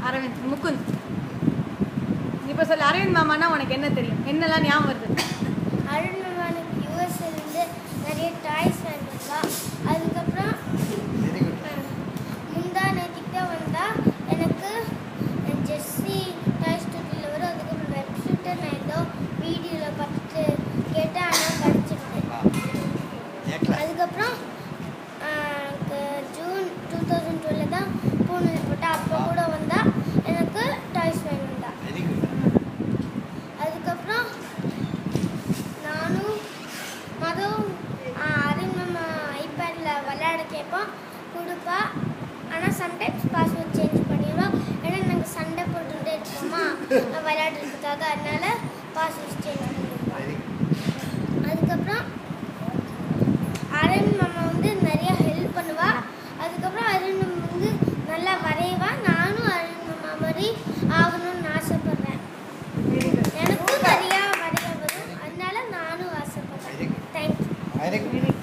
அரவிந்த் முகுந்த் இப்போ சொல்லு அரவிந்த் மாமானா உனக்கு என்ன தெரியும் என்னெல்லாம் ஞாபகம் வருது அருண்மனுக்கு யூஎஸ்லேருந்து நிறைய டாய்ஸ் வாங்கிட்டு அதுக்கப்புறம் வெரி குட் முந்தா நேற்றுக்கு தான் வந்தா எனக்கு ஜெஸ்ஸி டாய் ஸ்டுடியோவில் வரும் அதுக்கப்புறம் வெப்சைட்டை நான் ஏதோ வீடியோவில் பார்த்துட்டு கேட்டேன் ஆனால் கிடச்சிருந்தேன் ஏக்கலா அதுக்கப்புறம் ஆஹ், எனக்கு ஜூன் டூ தௌசண்ட் டுவெல் தான் பூனல் போட்டேன் அப்போ கூட வந்தா எனக்கு டாய்ஸ் வாங்கி வந்தா வெரி குட் அதுக்கப்புறம் நானும் மதுவும் அருண் மாமா ஐபேடில் விளையாட கேட்போம் கொடுப்பா ஆனால் சம்டைம்ஸ் பாஸ்வேர்ட் சேஞ்ச் பண்ணிடுவோம் ஏன்னா நாங்கள் சண்டை போட்டுட்டே இருக்கோமா விளையாடுறதுக்காக அதனால பாஸ்வேர்ட் சேஞ்ச் பண்ணிடுவோம் வெரி குட் அதுக்கப்புறம் அருண் மாமா வந்து நிறைய ஹெல்ப் பண்ணுவா அதுக்கப்புறம் அருண் மாமா வந்து நல்லா வரைவா நானும் அருண் மாமா மாதிரி ஆகணும்னு ஆசைப்படுறேன் வெரி குட் எனக்கும் நிறையா வரைய வரும் அதனால நானும் ஆசைப்படுறேன் very good thank you very good very